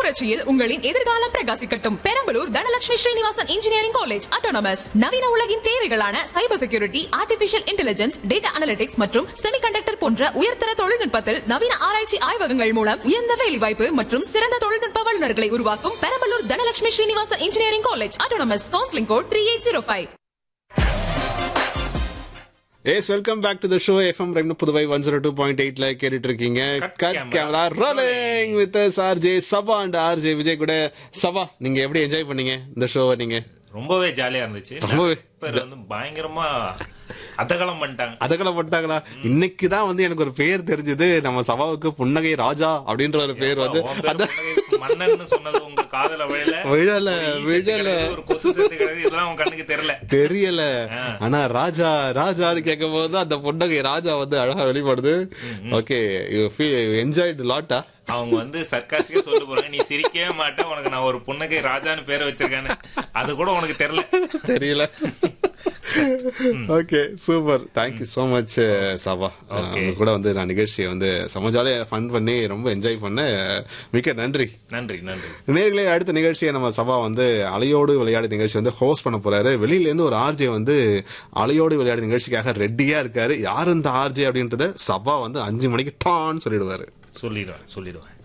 புரட்சியில் உங்களின் எதிர்காலம் பிரகாசிக்கட்டும் Perambalur Dhanalakshmi Srinivasan engineering college autonomous நவீன உலகின் தேவைகளான cyber security artificial intelligence data analytics மற்றும் செமிகண்டக்டர் போன்ற உயர்தர தொழில்நுட்பத்தில் நவீன ஆராய்ச்சி ஆய்வகங்கள் மூலம் உயர்ந்த வேலைவாய்ப்பு மற்றும் சிறந்த தொழில்நுட்ப வல்லுநர்களை உருவாக்கும் Perambalur Dhanalakshmi Srinivasan engineering college autonomous counselling code three eight zero five yes welcome back to the show FM ரெண்டு Puduvai one zero two point எயிட்ல கேட்டுட்டு இருக்கீங்க Cut cut camera camera rolling with RJ Saba and RJ Vijay கூட சபா நீங்க எப்படி என்ஜாய் பண்ணீங்க இந்த ஷோவை நீங்க ரொம்பவே ஜாலியா இருந்துச்சு ரொம்பவே பேர் வந்து பயங்கரமா அதகலம் பண்ணிட்டாங்க அதக்கல பட்டாங்களா இன்னைக்கு தான் வந்து எனக்கு ஒரு பேர் தெரிஞ்சது நம்ம சபாவுக்கு புன்னகை ராஜா அப்படின்ற ஒரு பேர் வந்து உன் பேர் அத- புன்னகை மன்னன்னு சொன்னது உங்க காதல விழல விழல ஒரு ஈ செத்து விழல கிடக்குது, ஒரு கொசு செத்து கிடக்குது இதெல்லாம் உன் கண்ணுக்கு தெரியல தெரியல ஆனா ராஜா ராஜான்னு கேட்கும் போது அந்த புன்னகை ராஜா வந்து அழகா வெளிப்படுது ஓகே யூ ஃபீல் என்ஜாய்டு லாட்டா அவங்க வந்து சர்க்காஸ்க்கே சொல்ல போறாங்க நீ சிரிக்கவே மாட்டே உனக்கு நான் ஒரு புன்னகை ராஜான்னு பேரை வச்சிருக்கேன்னு அது கூட உனக்கு தெரியல தெரியல okay super thank you so much Saba Okay. உங்க கூட வந்து நான் நிகழ்ச்சியை வந்து செம ஜாலியா ஃபன் பண்ணி ரொம்ப என்ஜாய் பண்ணேன் மிக்க நன்றி நன்றி நன்றி நேர்களே அடுத்த நிகழ்ச்சியை நம்ம சபா வந்து அலையோடு விளையாடு நிகழ்ச்சி வந்து ஹோஸ்ட் பண்ண போறாரு வெளியில இருந்து ஒரு ஆர்ஜே வந்து அலையோடு விளையாடு நிகழ்ச்சிக்காக ரெடியா இருக்காரு யார் இந்த ஆர்ஜே அப்படின்றத சபா வந்து அஞ்சு மணிக்கு டான்னு சொல்லிடுவாரு சொல்லிடுவேன் சொல்லிடுவேன்